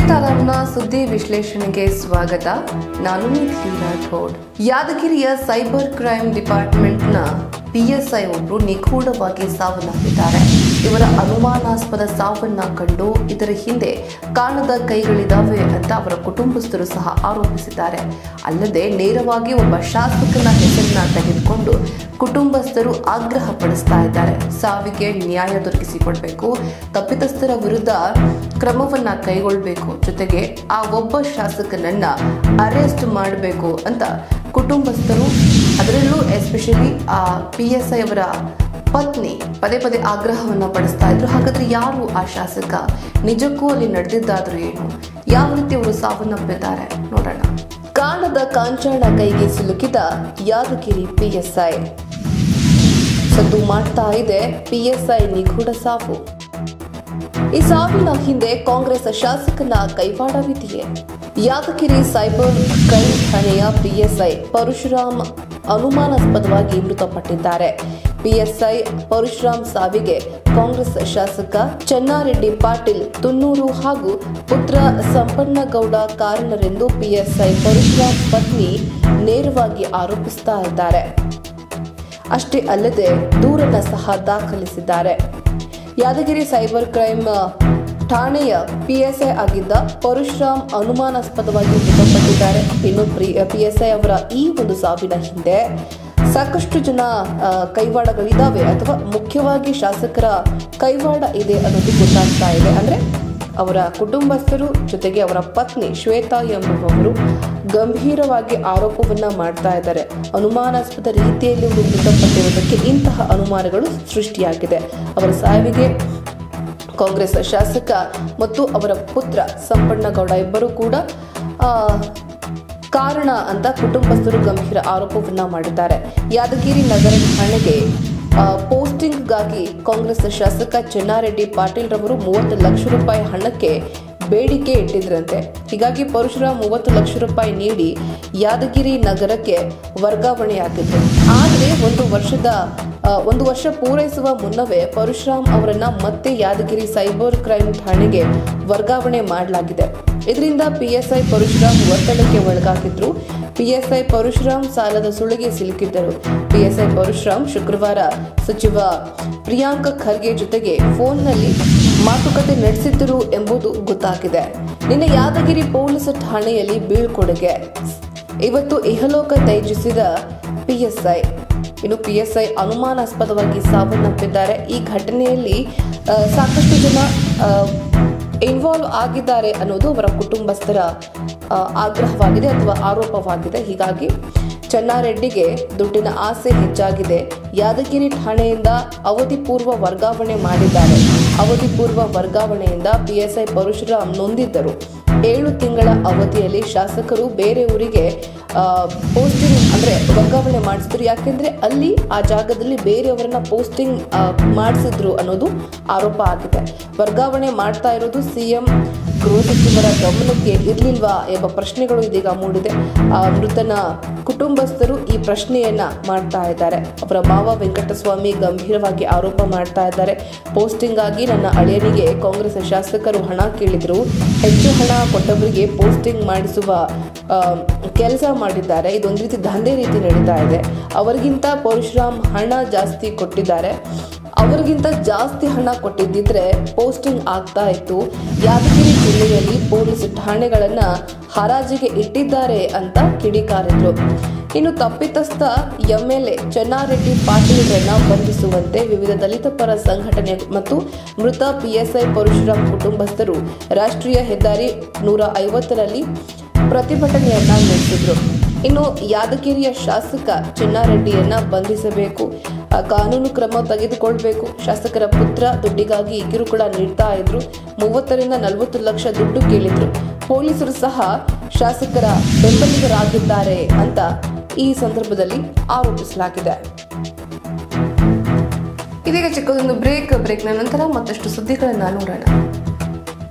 ತಾಲೂಕಿನ ಸುದ್ದಿ ವಿಶ್ಲೇಷಣೆಗೆ ಸ್ವಾಗತ ನಾನು ನಿಧಿ ರಾಠೋಡ್ ಯಾದಗಿರಿಯ ಸೈಬರ್ ಕ್ರೈಮ್ ಡಿಪಾರ್ಟ್ಮೆಂಟ್ನ ಪಿಎಸ್ಐ ಒಬ್ಬರು ನಿಗೂಢವಾಗಿ ಸಾವನ್ನಪ್ಪಿದ್ದಾರೆ ಇವರ ಅನುಮಾನಾಸ್ಪದ ಸಾವನ್ನ ಕಂಡು ಇದರ ಹಿಂದೆ ಕಾಣದ ಕೈಗಳಿದಾವೆ ಅಂತ ಅವರ ಕುಟುಂಬಸ್ಥರು ಸಹ ಆರೋಪಿಸಿದ್ದಾರೆ ಅಲ್ಲದೆ ನೇರವಾಗಿ ಒಬ್ಬ ಶಾಸಕನ ಹೆಸರನ್ನ ತೆಗೆದುಕೊಂಡು ಕುಟುಂಬಸ್ಥರು ಆಗ್ರಹ ಪಡಿಸ್ತಾ ಇದ್ದಾರೆ ಸಾವಿಗೆ ನ್ಯಾಯ ದೊರಕಿಸಿಕೊಡ್ಬೇಕು ತಪ್ಪಿತಸ್ಥರ ವಿರುದ್ಧ ಕ್ರಮವನ್ನ ಕೈಗೊಳ್ಳಬೇಕು ಜೊತೆಗೆ ಆ ಒಬ್ಬ ಶಾಸಕನನ್ನ ಅರೆಸ್ಟ್ ಮಾಡಬೇಕು ಅಂತ ಕುಟುಂಬಸ್ಥರು ಅದರಲ್ಲೂ ಎಸ್ಪೆಷಲಿ ಆ ಪಿ ಎಸ್ ಐ ಅವರ ಪತ್ನಿ ಪದೇ ಪದೇ ಆಗ್ರಹವನ್ನ ಪಡಿಸ್ತಾ ಇದ್ರು ಹಾಗಾದ್ರೆ ಯಾರು ಆ ಶಾಸಕ ನಿಜಕ್ಕೂ ಅಲ್ಲಿ ನಡೆದಿದ್ದಾದ್ರೂ ಏನು ಯಾವ ರೀತಿ ಅವರು ಸಾವನ್ನಪ್ಪಿದ್ದಾರೆ ನೋಡೋಣ ಕಾಣದ ಕಾಂಚಾಣ ಕೈಗೆ ಸಿಲುಕಿದ ಯಾದಗಿರಿ ಪಿಎಸ್ಐ ಸದ್ದು ಮಾಡ್ತಾ ಇದೆ ಪಿಎಸ್ಐ ನಿಗೂಢ ಸಾವು ಈ ಸಾವಿನ ಹಿಂದೆ ಕಾಂಗ್ರೆಸ್ ಶಾಸಕನ ಕೈವಾಡವಿದೆಯೇ ಯಾದಗಿರಿ ಸೈಬರ್ ಕ್ರೈಮ್ ಠಾಣೆಯ ಪಿಎಸ್ಐ ಪರಶುರಾಮ್ ಅನುಮಾನಾಸ್ಪದವಾಗಿ ಮೃತಪಟ್ಟಿದ್ದಾರೆ ಪಿಎಸ್ಐ ಪರಶುರಾಮ್ ಸಾವಿಗೆ ಕಾಂಗ್ರೆಸ್ ಶಾಸಕ ಚೆನ್ನಾರೆಡ್ಡಿ ಪಾಟೀಲ್ ತುನ್ನೂರು ಹಾಗೂ ಪುತ್ರ ಸಂಪನ್ನಗೌಡ ಕಾರಣರೆಂದು ಪಿಎಸ್ಐ ಪರಶುರಾಮ್ ಪತ್ನಿ ನೇರವಾಗಿ ಆರೋಪಿಸ್ತಾ ಇದ್ದಾರೆ ಅಷ್ಟೇ ಅಲ್ಲದೆ ದೂರನ್ನ ಸಹ ದಾಖಲಿಸಿದ್ದಾರೆ ಯಾದಗಿರಿ ಸೈಬರ್ ಕ್ರೈಮ್ ಠಾಣೆಯ ಪಿಎಸ್ಐ ಆಗಿದ್ದ ಪರಶುರಾಮ್ ಅನುಮಾನಾಸ್ಪದವಾಗಿ ಮೃತಪಟ್ಟಿದ್ದಾರೆ ಇನ್ನು ಪಿಎಸ್ಐ ಅವರ ಈ ಒಂದು ಸಾವಿನ ಹಿಂದೆ ಸಾಕಷ್ಟು ಜನ ಆ, ಕೈವಾಡಗಳಿದಾವೆ ಅಥವಾ ಮುಖ್ಯವಾಗಿ ಶಾಸಕರ ಕೈವಾಡ ಇದೆ ಅನ್ನೋದು ಗೊತ್ತಾಗ್ತಾ ಇದೆ ಅಂದ್ರೆ ಅವರ ಕುಟುಂಬಸ್ಥರು ಜೊತೆಗೆ ಅವರ ಪತ್ನಿ ಶ್ವೇತಾ ಎಂಬುವವರು ಗಂಭೀರವಾಗಿ ಆರೋಪವನ್ನ ಮಾಡ್ತಾ ಇದ್ದಾರೆ ಅನುಮಾನಾಸ್ಪದ ರೀತಿಯಲ್ಲಿ ಅವರು ಮೃತಪಟ್ಟಿರುವುದಕ್ಕೆ ಇಂತಹ ಅನುಮಾನಗಳು ಸೃಷ್ಟಿಯಾಗಿದೆ ಅವರ ಸಾವಿಗೆ ಕಾಂಗ್ರೆಸ್ ಶಾಸಕ ಮತ್ತು ಅವರ ಪುತ್ರ ಸಂಪಣ್ಣಗೌಡ ಇಬ್ಬರು ಕೂಡ ಆ, ಕಾರಣ ಅಂತ ಕುಟುಂಬಸ್ಥರು ಗಂಭೀರ ಆರೋಪವನ್ನ ಮಾಡಿದ್ದಾರೆ ಯಾದಗಿರಿ ನಗರ ಠಾಣೆಗೆ ಆ, ಪೋಸ್ಟಿಂಗ್ಗಾಗಿ ಕಾಂಗ್ರೆಸ್ ಶಾಸಕ ಚೆನ್ನಾರೆಡ್ಡಿ ಪಾಟೀಲ್ ರವರು ಮೂವತ್ತು ಲಕ್ಷ ರೂಪಾಯಿ ಹಣಕ್ಕೆ ಬೇಡಿಕೆ ಇಟ್ಟಿದ್ರಂತೆ ಹೀಗಾಗಿ ಪರಶುರಾಮ್ ಮೂವತ್ತು ಲಕ್ಷ ರೂಪಾಯಿ ನೀಡಿ ಯಾದಗಿರಿ ನಗರಕ್ಕೆ ವರ್ಗಾವಣೆಯಾಗಿದ್ರು ಆದರೆ ಒಂದು ವರ್ಷದ ಆ, ಒಂದು ವರ್ಷ ಪೂರೈಸುವ ಮುನ್ನವೇ ಪರಶುರಾಮ್ ಅವರನ್ನ ಮತ್ತೆ ಯಾದಗಿರಿ ಸೈಬರ್ ಕ್ರೈಮ್ ಠಾಣೆಗೆ ವರ್ಗಾವಣೆ ಮಾಡಲಾಗಿದೆ ಇದರಿಂದ ಪಿಎಸ್ಐ ಪರಶುರಾಮ್ ಒತ್ತಡಕ್ಕೆ ಒಳಗಾಗಿದ್ರು ಪಿಎಸ್ಐ ಪರಶುರಾಮ್ ಸಾಲದ ಸುಳಿಗೆ ಸಿಲುಕಿದ್ದರು ಪಿಎಸ್ಐ ಪರಶುರಾಮ್ ಶುಕ್ರವಾರ ಸಚಿವ ಪ್ರಿಯಾಂಕ ಖರ್ಗೆ ಜೊತೆಗೆ ಫೋನ್ನಲ್ಲಿ ಮಾತುಕತೆ ನಡೆಸಿದ್ದರು ಎಂಬುದು ಗೊತ್ತಾಗಿದೆ ನಿನ್ನೆ ಯಾದಗಿರಿ ಪೊಲೀಸ್ ಠಾಣೆಯಲ್ಲಿ ಬೀಳ್ಕೊಡುಗೆ ಇವತ್ತು ಇಹಲೋಕ ತ್ಯಜಿಸಿದ ಪಿಎಸ್ಐ ಇನ್ನು ಪಿಎಸ್ಐ ಅನುಮಾನಾಸ್ಪದವಾಗಿ ಸಾವನ್ನಪ್ಪಿದ್ದಾರೆ ಈ ಘಟನೆಯಲ್ಲಿ ಆ, ಸಾಕಷ್ಟು ಜನ ಇನ್ವಾಲ್ವ್ ಆಗಿದ್ದಾರೆ ಅನ್ನೋದು ಅವರ ಕುಟುಂಬಸ್ಥರ ಆ, ಆಗ್ರಹವಾಗಿದೆ ಅಥವಾ ಆರೋಪವಾಗಿದೆ ಹೀಗಾಗಿ ಚೆನ್ನಾರೆಡ್ಡಿಗೆ ದುಡ್ಡಿನ ಆಸೆ ಹೆಚ್ಚಾಗಿದೆ ಯಾದಗಿರಿ ಠಾಣೆಯಿಂದ ಅವಧಿ ಪೂರ್ವ ವರ್ಗಾವಣೆ ಮಾಡಿದ್ದಾರೆ ಅವಧಿ ಪೂರ್ವ ವರ್ಗಾವಣೆಯಿಂದ ಪಿಎಸ್ಐ ಪರಶುರಾಮ್ ನೊಂದಿದ್ದರು ಏಳು ತಿಂಗಳ ಅವಧಿಯಲ್ಲಿ ಶಾಸಕರು ಬೇರೆ ಊರಿಗೆ ಪೋಸ್ಟಿಂಗ್ ಅಂದ್ರೆ ವರ್ಗಾವಣೆ ಮಾಡಿಸಿದ್ರು ಯಾಕೆಂದ್ರೆ ಅಲ್ಲಿ ಆ ಜಾಗದಲ್ಲಿ ಬೇರೆಯವರನ್ನ ಪೋಸ್ಟಿಂಗ್ ಮಾಡಿಸಿದ್ರು ಅನ್ನೋದು ಆರೋಪ ಆಗಿದೆ ವರ್ಗಾವಣೆ ಮಾಡ್ತಾ ಇರೋದು ಸಿಎಂ ಗೃಹ ಸಚಿವರ ಗಮನಕ್ಕೆ ಇರ್ಲಿಲ್ವಾ ಎಂಬ ಪ್ರಶ್ನೆಗಳು ಇದೀಗ ಮೂಡಿದೆ ಆ ಮೃತನ ಕುಟುಂಬಸ್ಥರು ಈ ಪ್ರಶ್ನೆಯನ್ನ ಮಾಡ್ತಾ ಇದ್ದಾರೆ ಅವರ ಮಾವ ವೆಂಕಟಸ್ವಾಮಿ ಗಂಭೀರವಾಗಿ ಆರೋಪ ಮಾಡ್ತಾ ಇದ್ದಾರೆ ಪೋಸ್ಟಿಂಗ್ ಆಗಿ ನನ್ನ ಅಳಿಯನಿಗೆ ಕಾಂಗ್ರೆಸ್ ಶಾಸಕರು ಹಣ ಕೇಳಿದ್ರು ಹೆಚ್ಚು ಹಣ ಕೊಟ್ಟವರಿಗೆ ಪೋಸ್ಟಿಂಗ್ ಮಾಡಿಸುವ ಕೆಲಸ ಮಾಡಿದ್ದಾರೆ ಇದೊಂದು ರೀತಿ ದಂಧೆ ರೀತಿ ನಡೀತಾ ಇದೆ ಅವರಿಗಿಂತ ಪರಶುರಾಮ್ ಹಣ ಜಾಸ್ತಿ ಕೊಟ್ಟಿದ್ದಾರೆ ಅವರಿಗಿಂತ ಜಾಸ್ತಿ ಹಣ ಕೊಟ್ಟಿದ್ದಿದ್ರೆ ಪೋಸ್ಟಿಂಗ್ ಆಗ್ತಾ ಇತ್ತು ಯಾದಗಿರಿ ಜಿಲ್ಲೆಯಲ್ಲಿ ಪೊಲೀಸ್ ಠಾಣೆಗಳನ್ನ ಹರಾಜಿಗೆ ಇಟ್ಟಿದ್ದಾರೆ ಅಂತ ಕಿಡಿಕಾರಿದ್ರು ಇನ್ನು ತಪ್ಪಿತಸ್ಥ ಎಂಎಲ್ಎ ಚೆನ್ನಾರೆಡ್ಡಿ ಪಾಟೀಲ್ರನ್ನ ಬಂಧಿಸುವಂತೆ ವಿವಿಧ ದಲಿತ ಪರ ಸಂಘಟನೆ ಮತ್ತು ಮೃತ ಪಿಎಸ್ಐ ಪರಶುರಾಮ್ ಕುಟುಂಬಸ್ಥರು ರಾಷ್ಟ್ರೀಯ ಹೆದ್ದಾರಿ ನೂರ ಐವತ್ತರಲ್ಲಿ ಪ್ರತಿಭಟನೆಯನ್ನ ನಡೆಸಿದ್ರು ಇನ್ನು ಯಾದಗಿರಿಯ ಶಾಸಕ ಚಿನ್ನಾರೆಡ್ಡಿಯನ್ನ ಬಂಧಿಸಬೇಕು ಆ, ಕಾನೂನು ಕ್ರಮ ತೆಗೆದುಕೊಳ್ಬೇಕು ಶಾಸಕರ ಪುತ್ರ ದುಡ್ಡಿಗಾಗಿ ಕಿರುಕುಳ ನೀಡ್ತಾ ಇದ್ರು ಮೂವತ್ತರಿಂದ ನಲವತ್ತು ಲಕ್ಷ ದುಡ್ಡು ಕೇಳಿದ್ರು ಪೊಲೀಸರು ಸಹ ಶಾಸಕರ ಬೆಂಬಲಿಗರಾಗಿದ್ದಾರೆ ಅಂತ ಈ ಸಂದರ್ಭದಲ್ಲಿ ಆರೋಪಿಸಲಾಗಿದೆ ಇದೀಗ ಚಿಕ್ಕದೊಂದು ಬ್ರೇಕ್ ಬ್ರೇಕ್ನ ನಂತರ ಮತ್ತಷ್ಟು ಸುದ್ದಿಗಳನ್ನ ನೋಡೋಣ